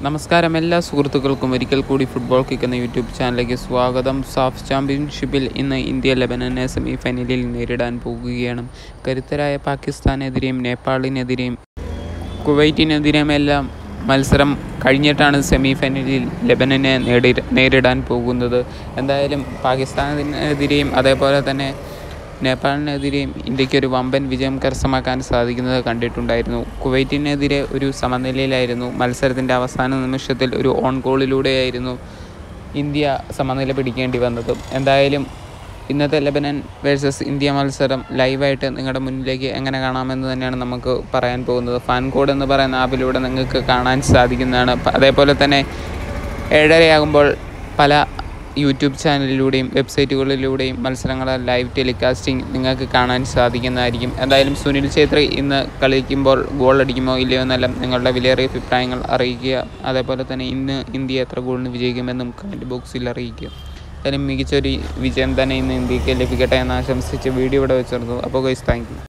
നമസ്കാരം എല്ലാ സുഹൃത്തുക്കൾക്കും ഒരിക്കൽ കൂടി ഫുട്ബോൾ കിക്ക് എന്ന യൂട്യൂബ് ചാനലിലേക്ക് സ്വാഗതം സാഫ് ചാമ്പ്യൻഷിപ്പിൽ ഇന്ന് ഇന്ത്യ ലെബനനെ സെമി ഫൈനലിൽ നേരിടാൻ പോകുകയാണ് കരുത്തരായ പാകിസ്ഥാനെതിരെയും നേപ്പാളിനെതിരെയും കുവൈറ്റിനെതിരെയുമെല്ലാം മത്സരം കഴിഞ്ഞിട്ടാണ് സെമി ഫൈനലിൽ ലെബനനെ നേടി നേരിടാൻ പോകുന്നത് എന്തായാലും പാകിസ്ഥാനെതിരെയും അതേപോലെ തന്നെ നേപ്പാളിനെതിരെയും ഇന്ത്യക്ക് ഒരു വമ്പൻ വിജയം കരസ്ഥമാക്കാൻ സാധിക്കുന്നത് കണ്ടിട്ടുണ്ടായിരുന്നു കുവൈറ്റിനെതിരെ ഒരു സമനിലയിലായിരുന്നു മത്സരത്തിൻ്റെ അവസാന നിമിഷത്തിൽ ഒരു ഓൺ ഗോളിലൂടെയായിരുന്നു ഇന്ത്യ സമനില പിടിക്കേണ്ടി വന്നത് എന്തായാലും ഇന്നത്തെ ലെബനൻ വേഴ്സസ് ഇന്ത്യ മത്സരം ലൈവായിട്ട് നിങ്ങളുടെ മുന്നിലേക്ക് എങ്ങനെ കാണാമെന്ന് തന്നെയാണ് നമുക്ക് പറയാൻ പോകുന്നത് ഫാൻ കോഡ് എന്ന് പറയുന്ന ആപ്പിലൂടെ നിങ്ങൾക്ക് കാണാൻ സാധിക്കുന്നതാണ് പ- അതേപോലെ തന്നെ ഏഴരയാകുമ്പോൾ പല യൂട്യൂബ് ചാനലിലൂടെയും വെബ്സൈറ്റുകളിലൂടെയും മത്സരങ്ങളെ ലൈവ് ടെലികാസ്റ്റിംഗ് നിങ്ങൾക്ക് കാണാൻ സാധിക്കുന്നതായിരിക്കും എന്തായാലും സുനിൽ ഛേത്രി ഇന്ന് കളിക്കുമ്പോൾ ഗോൾ അടിക്കുമോ ഇല്ലയോ എന്നെല്ലാം നിങ്ങളുടെ വിലയേറിയ അഭിപ്രായങ്ങൾ അറിയിക്കുക അതേപോലെ തന്നെ ഇന്ന് ഇന്ത്യ എത്ര ഗോളിന് വിജയിക്കുമെന്നും കമൻറ്റ് ബോക്സിൽ അറിയിക്കുക എന്തായാലും മികച്ചൊരു വിജയം തന്നെ ഇന്ന് ഇന്ത്യക്ക് ലഭിക്കട്ടെ എന്ന് ആശംസിച്ച് വീഡിയോ ഇവിടെ വെച്ചിരുന്നു അപ്പോൾ ഗൈസ് താങ്ക് യു